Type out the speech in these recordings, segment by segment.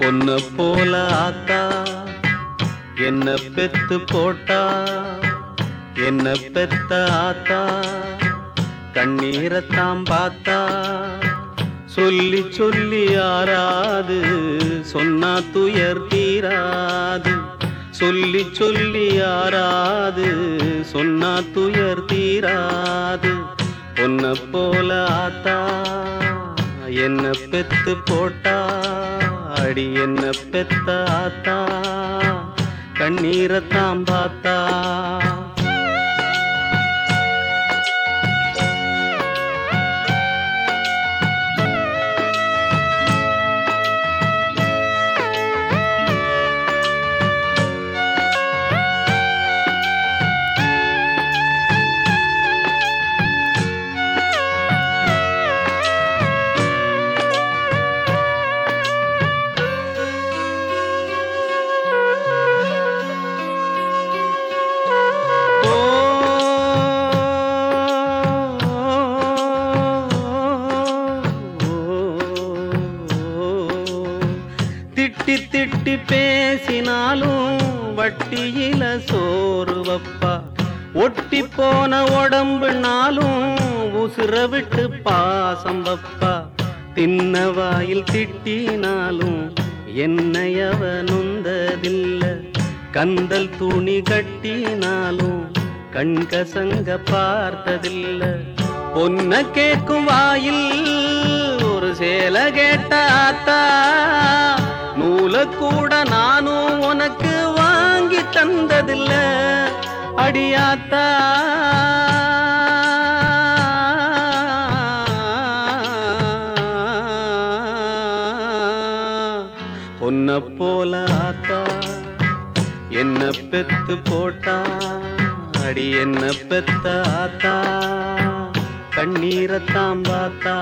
பொன்ன போல ஆத்தா என்ன பெத்து போட்டா என்ன பெத்த ஆத்தா கண்ணீரத்தாம் பார்த்தா சொல்லி சொல்லி ஆறாது சொன்னா துயர் தீராது சொல்லி சொல்லி ஆறாது சொன்னா துயர் தீராது பொன்ன போல ஆத்தா என்ன பெத்து போட்டா அடி என்ன பெத்த ஆத்தா கண்ணீரத்தாம் பார்த்தா ஓ திட்டி திட்டி பேசினாலும் வட்டியில சோறு வப்பா ஒட்டி போன உடம்புனாலும் உசுர விட்டு பாசம் வப்பா தின்ன வாயில் திட்டினாலும் என்னையவ நொந்ததில்ல கந்தல் துணி கட்டினாலும் கண்கசங்க பார்த்ததில்ல பொன்ன கேட்கும் வாயில் ஒரு சேல கேட்டாத்தா நூல கூட நானும் உனக்கு வாங்கி தந்ததில்ல அடியாத்தா பொன்ன போல ஆத்தா என்ன பெத்து போட்டா அடி என்ன பெத்த ஆத்தா கண்ணீரத்தாம் பார்த்தா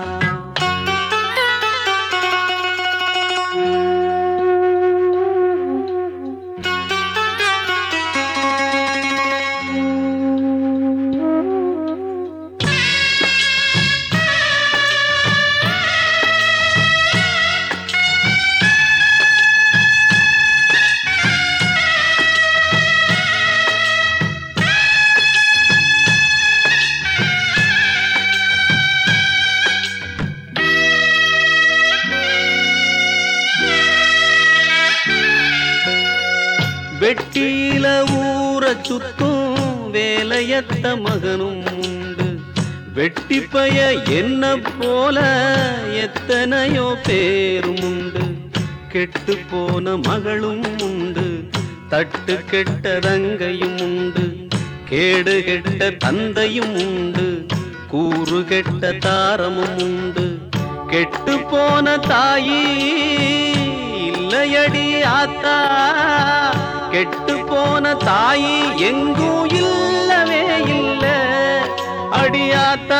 வெட்டியில ஊற சுத்தும் வேலையத்த மகனும் உண்டு வெட்டி பய என்ன போல எத்தனையோ பேரும் உண்டு கெட்டு போன மகளும் உண்டு தட்டு கெட்ட தங்கையும் உண்டு கேடு கெட்ட தந்தையும் உண்டு கூறு கெட்ட தாரமும் உண்டு கெட்டு போன தாயி இல்லையடி ஆத்தா கெட்டு போன தாயி எங்கும் இல்லவே இல்ல அடியாத்தா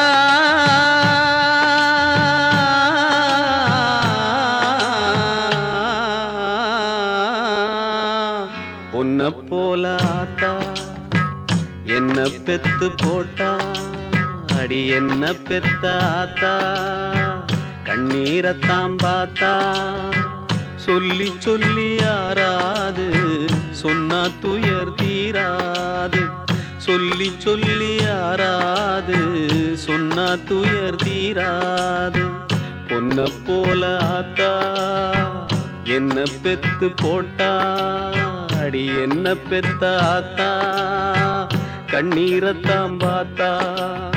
உன்னை போல ஆத்தா என்ன பெத்து போட்டா அடி என்ன பெத்த ஆத்தா கண்ணீரத்தாம் பார்த்தா சொல்லி சொல்லி யாராது சொன்னா துயர் தீராது சொல்லி சொல்லி யாராது சொன்னா துயர் தீராது பொன்ன போல ஆத்தா என்ன பெத்து போட்டா அடி என்ன பெத்த ஆத்தா கண்ணீரத்தாம் பார்த்தா